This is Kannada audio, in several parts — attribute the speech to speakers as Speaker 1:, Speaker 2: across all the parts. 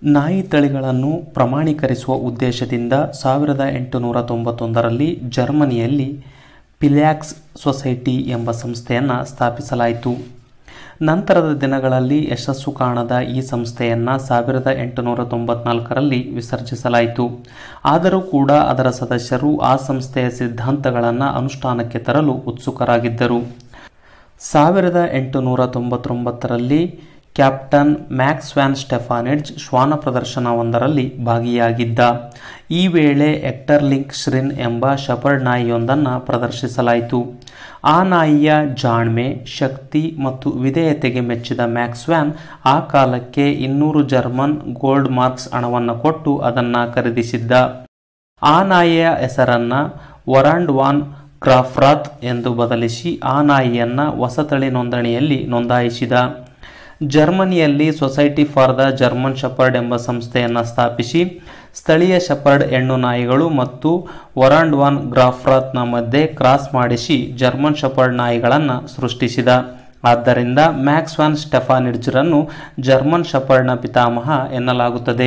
Speaker 1: ನಾಯಿ ತಳಿಗಳನ್ನು ಪ್ರಮಾಣೀಕರಿಸುವ ಉದ್ದೇಶದಿಂದ ಸಾವಿರದ ಎಂಟುನೂರ ತೊಂಬತ್ತೊಂದರಲ್ಲಿ ಜರ್ಮನಿಯಲ್ಲಿ ಪಿಲ್ಯಾಕ್ಸ್ ಸೊಸೈಟಿ ಎಂಬ ಸಂಸ್ಥೆಯನ್ನು ಸ್ಥಾಪಿಸಲಾಯಿತು ನಂತರದ ದಿನಗಳಲ್ಲಿ ಯಶಸ್ಸು ಕಾಣದ ಈ ಸಂಸ್ಥೆಯನ್ನು ಸಾವಿರದ ಎಂಟುನೂರ ತೊಂಬತ್ನಾಲ್ಕರಲ್ಲಿ ವಿಸರ್ಜಿಸಲಾಯಿತು ಆದರೂ ಕೂಡ ಅದರ ಸದಸ್ಯರು ಆ ಸಂಸ್ಥೆಯ ಸಿದ್ಧಾಂತಗಳನ್ನು ಅನುಷ್ಠಾನಕ್ಕೆ ತರಲು ಉತ್ಸುಕರಾಗಿದ್ದರು ಸಾವಿರದ ಎಂಟುನೂರ ತೊಂಬತ್ತೊಂಬತ್ತರಲ್ಲಿ ಕ್ಯಾಪ್ಟನ್ ಮ್ಯಾಕ್ಸ್ ವ್ಯಾನ್ ಸ್ಟೆಫಾನಿಡ್ಜ್ ಶ್ವಾನ ಪ್ರದರ್ಶನವೊಂದರಲ್ಲಿ ಭಾಗಿಯಾಗಿದ್ದ ಈ ವೇಳೆ ಎಕ್ಟರ್ಲಿಂಕ್ ಶ್ರಿನ್ ಎಂಬ ಶಪರ್ಡ್ ನಾಯಿಯೊಂದನ್ನು ಪ್ರದರ್ಶಿಸಲಾಯಿತು ಆ ನಾಯಿಯ ಜಾಣ್ಮೆ ಶಕ್ತಿ ಮತ್ತು ವಿಧೇಯತೆಗೆ ಮೆಚ್ಚಿದ ಮ್ಯಾಕ್ಸ್ವ್ಯಾನ್ ಆ ಕಾಲಕ್ಕೆ ಇನ್ನೂರು ಜರ್ಮನ್ ಗೋಲ್ಡ್ ಮಾರ್ಕ್ಸ್ ಹಣವನ್ನು ಕೊಟ್ಟು ಅದನ್ನು ಖರೀದಿಸಿದ್ದ ಆ ನಾಯಿಯ ಹೆಸರನ್ನು ವರಾಂಡ್ ವಾನ್ ಕ್ರಾಫ್ರಾತ್ ಎಂದು ಬದಲಿಸಿ ಆ ನಾಯಿಯನ್ನು ಹೊಸತಳಿ ನೋಂದಣಿಯಲ್ಲಿ ನೋಂದಾಯಿಸಿದ ಜರ್ಮನಿಯಲ್ಲಿ society for the German shepherd ಎಂಬ ಸಂಸ್ಥೆಯನ್ನು ಸ್ಥಾಪಿಸಿ ಸ್ಥಳೀಯ ಶಪರ್ಡ್ ಹೆಣ್ಣು ನಾಯಿಗಳು ಮತ್ತು ವರಾಂಡ್ ವಾನ್ ಗ್ರಾಫ್ರಾತ್ನ ಮಧ್ಯೆ ಕ್ರಾಸ್ ಮಾಡಿಸಿ ಜರ್ಮನ್ ಶಪರ್ಡ್ ನಾಯಿಗಳನ್ನು ಸೃಷ್ಟಿಸಿದ ಆದ್ದರಿಂದ ಮ್ಯಾಕ್ಸ್ ವ್ಯಾನ್ ಸ್ಟೆಫಾನಿಡ್ಜ್ರನ್ನು ಜರ್ಮನ್ ಶಪರ್ಡ್ನ ಪಿತಾಮಹ ಎನ್ನಲಾಗುತ್ತದೆ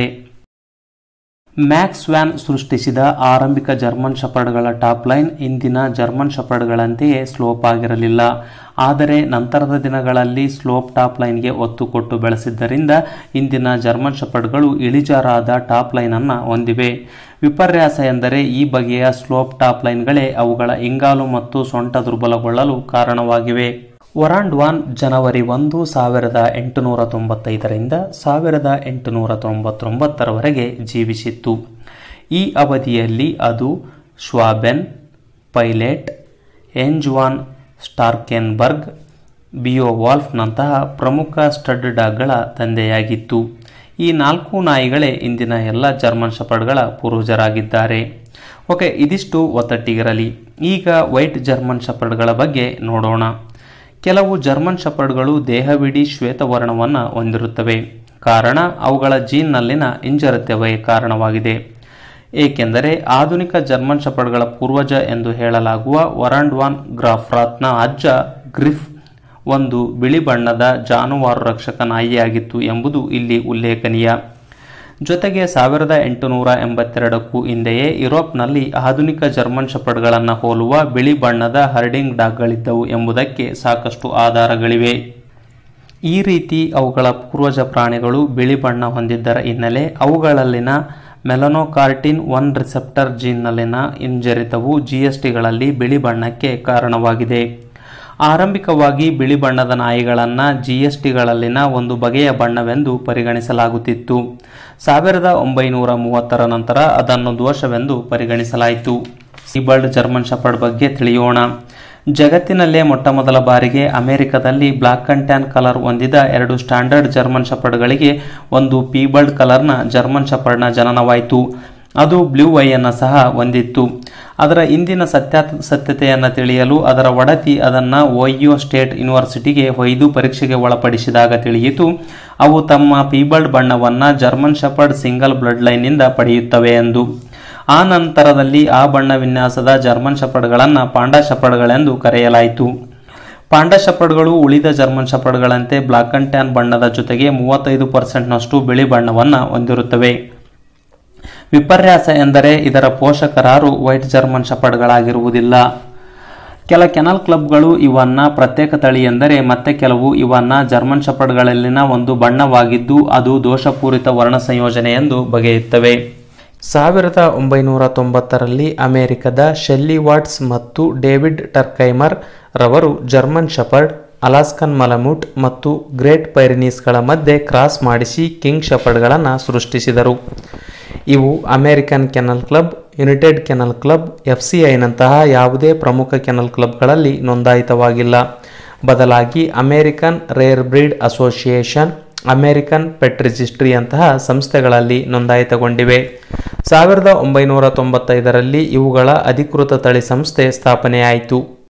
Speaker 1: ಮ್ಯಾಕ್ಸ್ ವ್ಯಾನ್ ಸೃಷ್ಟಿಸಿದ ಆರಂಭಿಕ ಜರ್ಮನ್ ಶಪರ್ಡ್ಗಳ ಟಾಪ್ ಲೈನ್ ಇಂದಿನ ಜರ್ಮನ್ ಶಪರ್ಡ್ಗಳಂತೆಯೇ ಸ್ಲೋಪ್ ಆಗಿರಲಿಲ್ಲ ಆದರೆ ನಂತರದ ದಿನಗಳಲ್ಲಿ ಸ್ಲೋಪ್ ಟಾಪ್ ಲೈನ್ಗೆ ಒತ್ತು ಕೊಟ್ಟು ಬೆಳೆಸಿದ್ದರಿಂದ ಇಂದಿನ ಜರ್ಮನ್ ಶಪರ್ಡ್ಗಳು ಇಳಿಜಾರಾದ ಟಾಪ್ ಲೈನನ್ನು ಹೊಂದಿವೆ ವಿಪರ್ಯಾಸ ಎಂದರೆ ಈ ಬಗೆಯ ಸ್ಲೋಪ್ ಟಾಪ್ ಲೈನ್ಗಳೇ ಅವುಗಳ ಇಂಗಾಲು ಮತ್ತು ಸೊಂಟ ದುರ್ಬಲಗೊಳ್ಳಲು ಕಾರಣವಾಗಿವೆ ವರಾಂಡ್ ವಾನ್ ಜನವರಿ ಒಂದು ಸಾವಿರದ ಎಂಟುನೂರ ತೊಂಬತ್ತೈದರಿಂದ ಸಾವಿರದ ಎಂಟುನೂರ ತೊಂಬತ್ತೊಂಬತ್ತರವರೆಗೆ ಜೀವಿಸಿತ್ತು ಈ ಅವಧಿಯಲ್ಲಿ ಅದು ಶ್ವಾಬೆನ್ ಪೈಲೆಟ್ ಎಂಜ್ವಾನ್ ಸ್ಟಾರ್ಕೆನ್ಬರ್ಗ್ ಬಿಯೋವಾಲ್ಫ್ನಂತಹ ಪ್ರಮುಖ ಸ್ಟಡ್ ಡಾಗ್ಗಳ ತಂದೆಯಾಗಿತ್ತು ಈ ನಾಲ್ಕು ನಾಯಿಗಳೇ ಇಂದಿನ ಎಲ್ಲ ಜರ್ಮನ್ ಶಪರ್ಡ್ಗಳ ಪೂರ್ವಜರಾಗಿದ್ದಾರೆ ಓಕೆ ಇದಿಷ್ಟು ಒತ್ತಟ್ಟಿಗಿರಲಿ ಈಗ ವೈಟ್ ಜರ್ಮನ್ ಶಪರ್ಡ್ಗಳ ಬಗ್ಗೆ ನೋಡೋಣ ಕೆಲವು ಜರ್ಮನ್ ಶಪರ್ಡ್ಗಳು ದೇಹವಿಡೀ ಶ್ವೇತವರ್ಣವನ್ನು ಹೊಂದಿರುತ್ತವೆ ಕಾರಣ ಅವುಗಳ ಜೀನ್ನಲ್ಲಿನ ಇಂಜರತ್ಯವೇ ಕಾರಣವಾಗಿದೆ ಏಕೆಂದರೆ ಆಧುನಿಕ ಜರ್ಮನ್ ಶಪರ್ಡ್ಗಳ ಪೂರ್ವಜ ಎಂದು ಹೇಳಲಾಗುವ ವರಾಂಡ್ವಾನ್ ಗ್ರಾಫ್ರಾತ್ನ ಅಜ್ಜ ಗ್ರಿಫ್ ಒಂದು ಬಿಳಿ ಬಣ್ಣದ ಜಾನುವಾರು ರಕ್ಷಕ ನಾಯಿಯಾಗಿತ್ತು ಎಂಬುದು ಇಲ್ಲಿ ಉಲ್ಲೇಖನೀಯ ಜೊತೆಗೆ ಸಾವಿರದ ಎಂಟುನೂರ ಎಂಬತ್ತೆರಡಕ್ಕೂ ಹಿಂದೆಯೇ ಯುರೋಪ್ನಲ್ಲಿ ಆಧುನಿಕ ಜರ್ಮನ್ ಶಪರ್ಡ್ಗಳನ್ನು ಹೋಲುವ ಬಿಳಿ ಬಣ್ಣದ ಹರ್ಡಿಂಗ್ ಡಾಗ್ಗಳಿದ್ದವು ಎಂಬುದಕ್ಕೆ ಸಾಕಷ್ಟು ಆಧಾರಗಳಿವೆ ಈ ರೀತಿ ಅವುಗಳ ಪೂರ್ವಜ ಪ್ರಾಣಿಗಳು ಬಿಳಿ ಬಣ್ಣ ಹೊಂದಿದ್ದರ ಹಿನ್ನೆಲೆ ಅವುಗಳಲ್ಲಿನ ಮೆಲನೋಕಾರ್ಟಿನ್ ಒನ್ ರಿಸೆಪ್ಟರ್ ಜೀನ್ನಲ್ಲಿನ ಹಿಂಜರಿತವು ಜಿಎಸ್ಟಿಗಳಲ್ಲಿ ಬಿಳಿ ಬಣ್ಣಕ್ಕೆ ಕಾರಣವಾಗಿದೆ ಆರಂಭಿಕವಾಗಿ ಬಿಳಿ ಬಣ್ಣದ ನಾಯಿಗಳನ್ನು ಜಿಎಸ್ಟಿಗಳಲ್ಲಿನ ಒಂದು ಬಗೆಯ ಬಣ್ಣವೆಂದು ಪರಿಗಣಿಸಲಾಗುತ್ತಿತ್ತು ಸಾವಿರದ ಒಂಬೈನೂರ ಮೂವತ್ತರ ನಂತರ ಅದನ್ನು ದೋಷವೆಂದು ಪರಿಗಣಿಸಲಾಯಿತು ಸೀಬರ್ಡ್ ಜರ್ಮನ್ ಶಪರ್ಡ್ ಬಗ್ಗೆ ತಿಳಿಯೋಣ ಜಗತ್ತಿನಲ್ಲೇ ಮೊಟ್ಟಮೊದಲ ಬಾರಿಗೆ ಅಮೆರಿಕದಲ್ಲಿ ಬ್ಲಾಕ್ ಅಂಡ್ ಟ್ಯಾನ್ ಕಲರ್ ಹೊಂದಿದ ಎರಡು ಸ್ಟ್ಯಾಂಡರ್ಡ್ ಜರ್ಮನ್ ಶಪರ್ಡ್ಗಳಿಗೆ ಒಂದು ಪೀಬರ್ಡ್ ಕಲರ್ನ ಜರ್ಮನ್ ಶಪರ್ಡ್ನ ಜನನವಾಯಿತು ಅದು ಬ್ಲೂ ವೈಯನ್ನು ಸಹ ಹೊಂದಿತ್ತು ಅದರ ಇಂದಿನ ಸತ್ಯ ಸತ್ಯತೆಯನ್ನು ತಿಳಿಯಲು ಅದರ ಒಡತಿ ಅದನ್ನು ಒಯ್ಯೋ ಸ್ಟೇಟ್ ಯೂನಿವರ್ಸಿಟಿಗೆ ಒಯ್ದು ಪರೀಕ್ಷೆಗೆ ಒಳಪಡಿಸಿದಾಗ ತಿಳಿಯಿತು ಅವು ತಮ್ಮ ಪೀಬಲ್ಡ್ ಬಣ್ಣವನ್ನು ಜರ್ಮನ್ ಶಪರ್ಡ್ ಸಿಂಗಲ್ ಬ್ಲಡ್ ಲೈನ್ನಿಂದ ಪಡೆಯುತ್ತವೆ ಎಂದು ಆ ನಂತರದಲ್ಲಿ ಆ ಬಣ್ಣ ವಿನ್ಯಾಸದ ಜರ್ಮನ್ ಶಪರ್ಡ್ಗಳನ್ನು ಪಾಂಡಾ ಶಪರ್ಡ್ಗಳೆಂದು ಕರೆಯಲಾಯಿತು ಪಾಂಡಾ ಶಪರ್ಡ್ಗಳು ಉಳಿದ ಜರ್ಮನ್ ಶಪರ್ಡ್ಗಳಂತೆ ಬ್ಲಾಕ್ ಅಂಡ್ ಟ್ಯಾನ್ ಬಣ್ಣದ ಜೊತೆಗೆ ಮೂವತ್ತೈದು ಪರ್ಸೆಂಟ್ನಷ್ಟು ಬಿಳಿ ಬಣ್ಣವನ್ನು ಹೊಂದಿರುತ್ತವೆ ವಿಪರ್ಯಾಸ ಎಂದರೆ ಇದರ ಪೋಷಕರಾರು ವೈಟ್ ಜರ್ಮನ್ ಶಪರ್ಡ್ಗಳಾಗಿರುವುದಿಲ್ಲ ಕೆಲ ಕೆನಲ್ ಕ್ಲಬ್ಗಳು ಇವನ್ನ ಪ್ರತ್ಯೇಕ ತಳಿ ಎಂದರೆ ಮತ್ತೆ ಕೆಲವು ಇವನ್ನ ಜರ್ಮನ್ ಶಪರ್ಡ್ಗಳಲ್ಲಿನ ಒಂದು ಬಣ್ಣವಾಗಿದ್ದು ಅದು ದೋಷಪೂರಿತ ವರ್ಣ ಸಂಯೋಜನೆ ಎಂದು ಬಗೆಯುತ್ತವೆ ಸಾವಿರದ ಒಂಬೈನೂರ ತೊಂಬತ್ತರಲ್ಲಿ ಅಮೆರಿಕದ ಶೆಲ್ಲಿ ವಾಟ್ಸ್ ಮತ್ತು ಡೇವಿಡ್ ಟರ್ಕೈಮರ್ ರವರು ಜರ್ಮನ್ ಶಪರ್ಡ್ ಅಲಾಸ್ಕನ್ ಮಲಮುಟ್ ಮತ್ತು ಗ್ರೇಟ್ ಪೈರಿನೀಸ್ಗಳ ಮಧ್ಯೆ ಕ್ರಾಸ್ ಮಾಡಿಸಿ ಕಿಂಗ್ ಶಪರ್ಡ್ಗಳನ್ನು ಸೃಷ್ಟಿಸಿದರು ಇವು American kennel club United kennel club F C ಐನಂತಹ ಯಾವುದೇ ಪ್ರಮುಖ ಕೆನಲ್ ಕ್ಲಬ್ಗಳಲ್ಲಿ ನೋಂದಾಯಿತವಾಗಿಲ್ಲ ಬದಲಾಗಿ American rare breed association American pet ರಿಜಿಸ್ಟ್ರಿಯಂತಹ ಸಂಸ್ಥೆಗಳಲ್ಲಿ ನೋಂದಾಯಿತಗೊಂಡಿವೆ ಸಾವಿರದ ಒಂಬೈನೂರ ತೊಂಬತ್ತೈದರಲ್ಲಿ ಇವುಗಳ ಅಧಿಕೃತ ತಳಿ ಸಂಸ್ಥೆ ಸ್ಥಾಪನೆಯಾಯಿತು